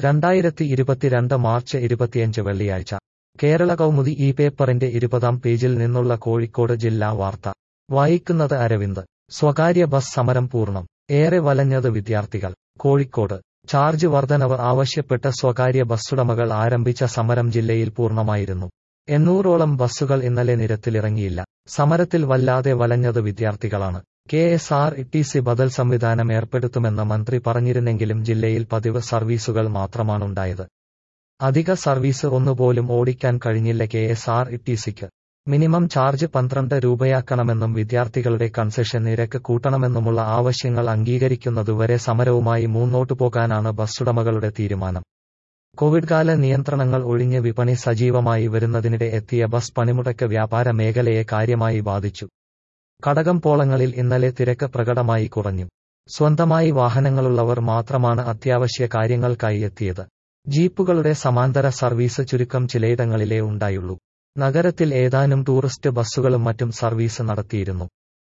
രണ്ടായിരത്തി ഇരുപത്തിരണ്ട് മാർച്ച് ഇരുപത്തിയഞ്ച് വെള്ളിയാഴ്ച കേരള കൗമുദി ഈ പേപ്പറിന്റെ ഇരുപതാം പേജിൽ നിന്നുള്ള കോഴിക്കോട് ജില്ലാ വാർത്ത വായിക്കുന്നത് അരവിന്ദ് സ്വകാര്യ ബസ് സമരം പൂർണ്ണം ഏറെ വലഞ്ഞത് വിദ്യാർത്ഥികൾ കോഴിക്കോട് ചാർജ് വർധനവ് ആവശ്യപ്പെട്ട് സ്വകാര്യ ബസ്സുടമകൾ ആരംഭിച്ച സമരം ജില്ലയിൽ പൂർണ്ണമായിരുന്നു എണ്ണൂറോളം ബസ്സുകൾ ഇന്നലെ നിരത്തിലിറങ്ങിയില്ല സമരത്തിൽ വല്ലാതെ വലഞ്ഞത് വിദ്യാർത്ഥികളാണ് K S R T C ബദൽ സംവിധാനം ഏർപ്പെടുത്തുമെന്ന് മന്ത്രി പറഞ്ഞിരുന്നെങ്കിലും ജില്ലയിൽ പതിവ് സർവീസുകൾ മാത്രമാണുണ്ടായത് അധിക സർവീസ് ഒന്നുപോലും ഓടിക്കാൻ കഴിഞ്ഞില്ല കെ എസ് ആർ ടി സിക്ക് മിനിമം ചാർജ് പന്ത്രണ്ട് രൂപയാക്കണമെന്നും വിദ്യാർത്ഥികളുടെ കൺസെഷൻ നിരക്ക് കൂട്ടണമെന്നുമുള്ള ആവശ്യങ്ങൾ അംഗീകരിക്കുന്നതുവരെ സമരവുമായി മുന്നോട്ടു പോകാനാണ് ബസ്സുടമകളുടെ തീരുമാനം കോവിഡ് കാല നിയന്ത്രണങ്ങൾ ഒഴിഞ്ഞ് വിപണി സജീവമായി വരുന്നതിനിടെ എത്തിയ ബസ് പണിമുടക്ക് വ്യാപാര മേഖലയെ കാര്യമായി ബാധിച്ചു കടകം പോളങ്ങളിൽ ഇന്നലെ തിരക്ക് പ്രകടമായി കുറഞ്ഞു സ്വന്തമായി വാഹനങ്ങളുള്ളവർ മാത്രമാണ് അത്യാവശ്യ കാര്യങ്ങൾക്കായി എത്തിയത് ജീപ്പുകളുടെ സമാന്തര സർവീസ് ചുരുക്കം ചിലയിടങ്ങളിലേ ഉണ്ടായുള്ളൂ നഗരത്തിൽ ഏതാനും ടൂറിസ്റ്റ് ബസ്സുകളും മറ്റും സർവീസ് നടത്തിയിരുന്നു